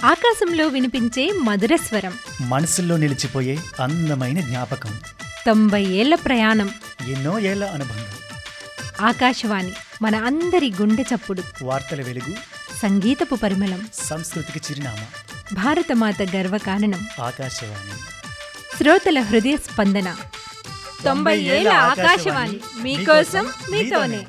ఆకాశంలో వినిపించే మధుర స్వరం మనసుల్లో నిలిచిపోయే అందమైన జ్ఞాపకం తొంభై ఏళ్ల ప్రయాణం ఎన్నో ఏళ్ల అనుబంధం ఆకాశవాణి మన అందరి గుండె చప్పుడు వార్తల వెలుగు సంగీతపు పరిమళం సంస్కృతికి చిరునామా భారతమాత గర్వకారణం ఆకాశవాణి శ్రోతల హృదయ స్పందన తొంభై ఏళ్ల ఆకాశవాణి మీకోసం మీతోనే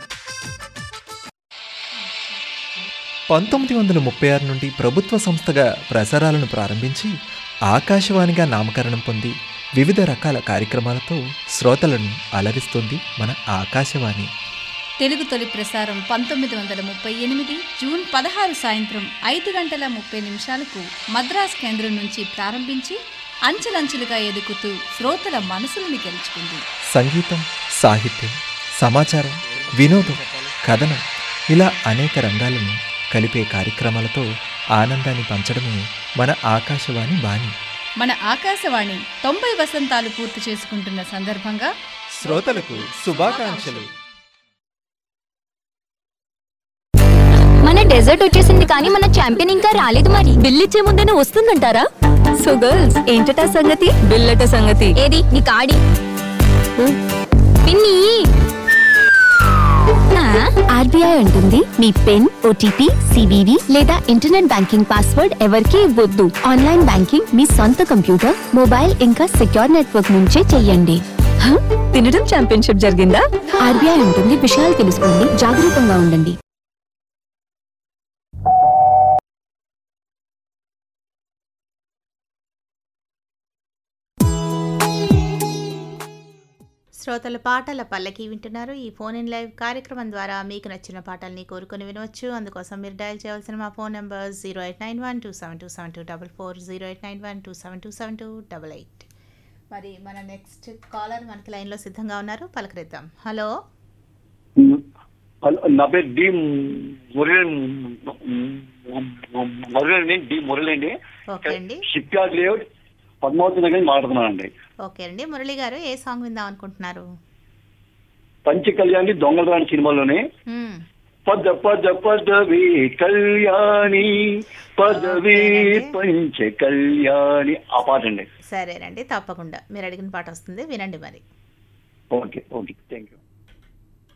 పంతొమ్మిది వందల ముప్పై ఆరు నుండి ప్రభుత్వ సంస్థగా ప్రసారాలను ప్రారంభించి ఆకాశవాణిగా నామకరణం పొంది వివిధ రకాల కార్యక్రమాలతో శ్రోతలను అలరిస్తుంది మన ఆకాశవాణి తెలుగు తొలి ప్రసారం పంతొమ్మిది వందల ముప్పై ఎనిమిది జూన్ పదహారు సాయంత్రం ఐదు గంటల ముప్పై నిమిషాలకు మద్రాస్ కేంద్రం నుంచి ప్రారంభించి అంచెలంచెలుగా ఎదుగుతూ శ్రోతల మనసులను గెలుచుకుంది సంగీతం సాహిత్యం సమాచారం వినోదం కథనం ఇలా అనేక రంగాలను కలిపే కార్యక్రమాలతో ఆనందాన్ని పంచడమే మన ఆకాశవాణి బాణి మన ఆకాశవాణి తొంభై వసంతాలు పూర్తి చేసుకుంటున్న సందర్భంగా శ్రోతలకు శుభాకాంక్షలు మన డెజర్ట్ వచ్చేసింది కానీ మన ఛాంపియన్ ఇంకా రాలేదు మరి బిల్ ఇచ్చే ముందేనే వస్తుందంటారా సో గర్ల్స్ ఏంటట సంగతి బిల్లట సంగతి ఏది నీ కాడి పిన్ని ఆర్బీఐ అంటుంది మీ పిన్ ఓటీపీ సివివి లేదా ఇంటర్నెట్ బ్యాంకింగ్ పాస్వర్డ్ ఎవరికీ ఇవ్వద్దు ఆన్లైన్ బ్యాంకింగ్ మీ సొంత కంప్యూటర్ మొబైల్ ఇంకా సెక్యూర్ నెట్వర్క్ నుంచే చెయ్యండి హ? తినడం ఛాంపియన్షిప్ జరిగిందా ఆర్బీఐ ఉంటుంది విషయాలు తెలుసుకోండి జాగరూకంగా ఉండండి శ్రోతల పాటల పల్లకి వింటున్నారు ఈ ఫోన్ ఇన్ లైవ్ కార్యక్రమం ద్వారా మీకు నచ్చిన పాటల్ని కోరుకొని వినవచ్చు అందుకోసం మీరు డయల్ చేయాల్సిన మా phone number zero eight nine one two seven two seven two double four zero eight nine one two seven two seven two double eight మరి మన నెక్స్ట్ కాలర్ మనకి లైన్లో సిద్ధంగా ఉన్నారు పలకరిద్దాం హలో హలో నా పేరు డి మురళి మురళి అండి డి మురళి అండి ఓకే అండి shipyard layout Padmavathi Nagar మాట్లాడుతున్నానండి ఓకే అండి మురళి గారు ఏ సాంగ్ విందాం అనుకుంటున్నారు పంచ కళ్యాణి దొంగలరాని సినిమాలోనే మ్మ్. పద పద పదవి కళ్యాణి పదవి ఓకేనండి. పంచ కళ్యాణి ఆ పాట అండి సరేనండి తప్పకుండా మీరు అడిగిన పాట వస్తుంది వినండి మరి ఓకే ఓకే థ్యాంక్ యూ